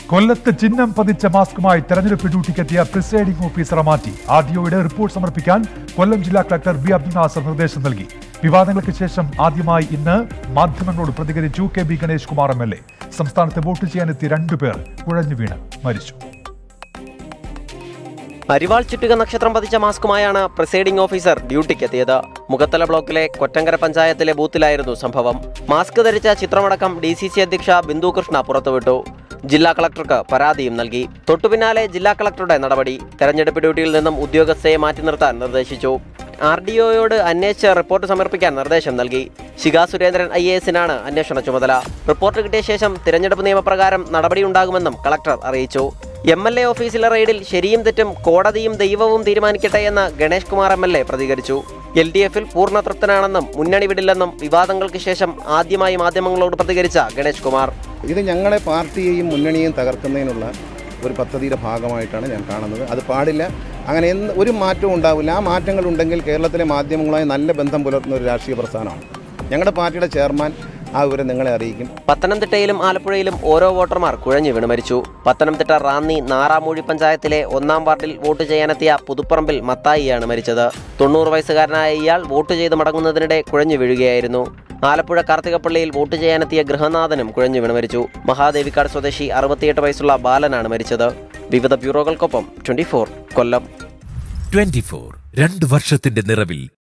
കൊല്ലത്ത് ചിഹ്നം പതിച്ച മാസ്കുമായി തെരഞ്ഞെടുപ്പ് ഡ്യൂട്ടിക്കെത്തിയ പ്രിസൈഡിംഗ് ഓഫീസറെ മാറ്റി ആദ്യയുടെ റിപ്പോർട്ട് സമർപ്പിക്കാൻ കൊല്ലം ജില്ലാ കളക്ടർ ബി അബ്ദുൽ നാസർ നിർദ്ദേശം നൽകി വിവാദങ്ങൾക്ക് ശേഷം ആദ്യമായി ഇന്ന് മാധ്യമങ്ങളോട് പ്രതികരിച്ചു K B Ganesh Kumar M L A സംസ്ഥാനത്ത് വോട്ട് ചെയ്യാനെത്തിയ രണ്ടുപേർ കുഴഞ്ഞു വീണ് മരിച്ചു അരിവാൾ ചുറ്റുക നക്ഷത്രം പതിച്ച മാസ്കുമായാണ് പ്രിസൈഡിംഗ് ഓഫീസർ ഡ്യൂട്ടിക്കെത്തിയത് മുഖത്തല ബ്ലോക്കിലെ കൊറ്റങ്കര പഞ്ചായത്തിലെ ബൂത്തിലായിരുന്നു സംഭവം മാസ്ക് ധരിച്ച ചിത്രമടക്കം ഡി സി സി അധ്യക്ഷ ബിന്ദു കൃഷ്ണ പുറത്തുവിട്ടു ജില്ലാ കളക്ടർക്ക് പരാതിയും നൽകി തൊട്ടുപിന്നാലെ ജില്ലാ കളക്ടറുടെ നടപടി തെരഞ്ഞെടുപ്പ് ഡ്യൂട്ടിയിൽ നിന്നും ഉദ്യോഗസ്ഥയെ മാറ്റി നിർത്താൻ നിർദ്ദേശിച്ചു ആർ ഡി ഒയോട് അന്വേഷിച്ച് റിപ്പോർട്ട് സമർപ്പിക്കാൻ നിർദ്ദേശം നൽകി ശിഖാ സുരേന്ദ്രൻ ഐ എ എസിനാണ് അന്വേഷണ ചുമതല റിപ്പോർട്ട് കിട്ടിയ ശേഷം തിരഞ്ഞെടുപ്പ് നിയമപ്രകാരം നടപടിയുണ്ടാകുമെന്നും കളക്ടർ അറിയിച്ചു എം എൽ എ ഓഫീസിലെ റെയ്ഡിൽ ശരിയും തെറ്റും കോടതിയും ദൈവവും തീരുമാനിക്കട്ടെ എന്ന് Ganesh Kumar M L A പ്രതികരിച്ചു എൽ ഡി എഫിൽ പൂർണ്ണ തൃപ്തനാണെന്നും മുന്നണി വിടില്ലെന്നും വിവാദങ്ങൾക്ക് ശേഷം ആദ്യമായി മാധ്യമങ്ങളോട് പ്രതികരിച്ച ഗണേഷ് കുമാർ ഇത് ഞങ്ങളെ പാർട്ടിയെയും മുന്നണിയെയും തകർക്കുന്നതിനുള്ള ഒരു പദ്ധതിയുടെ ഭാഗമായിട്ടാണ് ഞാൻ കാണുന്നത് അത് പാടില്ല അങ്ങനെ എന്ത് ഒരു മാറ്റവും ഉണ്ടാവില്ല ആ മാറ്റങ്ങൾ ഉണ്ടെങ്കിൽ കേരളത്തിലെ മാധ്യമങ്ങളുമായി നല്ല ബന്ധം പുലർത്തുന്ന ഒരു രാഷ്ട്രീയ പ്രസ്ഥാനമാണ് ഞങ്ങളുടെ പാർട്ടിയുടെ ചെയർമാൻ ആ വിവരം നിങ്ങളെ അറിയിക്കും പത്തനംതിട്ടയിലും ആലപ്പുഴയിലും ഓരോ വോട്ടർമാർ കുഴഞ്ഞു വീണ് മരിച്ചു പത്തനംതിട്ട റാന്നി നാറാമൂഴി പഞ്ചായത്തിലെ ഒന്നാം വാർഡിൽ വോട്ട് ചെയ്യാനെത്തിയ പുതുപ്പറമ്പിൽ മത്തായിയാണ് മരിച്ചത് തൊണ്ണൂറ് വയസ്സുകാരനായ ഇയാൾ വോട്ട് ചെയ്ത് മടങ്ങുന്നതിനിടെ കുഴഞ്ഞു വീഴുകയായിരുന്നു ആലപ്പുഴ കാർത്തികപ്പള്ളിയിൽ വോട്ട് ചെയ്യാനെത്തിയ ഗൃഹനാഥനും കുഴഞ്ഞു വീണ് മരിച്ചു മഹാദേവിക്കാട് സ്വദേശി അറുപത്തിയെട്ട് വയസ്സുള്ള ബാലനാണ് മരിച്ചത് വിവിധ ബ്യൂറോകൾക്കൊപ്പം ട്വന്റി കൊല്ലം ട്വന്റി ഫോർ രണ്ട് വർഷത്തിന്റെ നിറവിൽ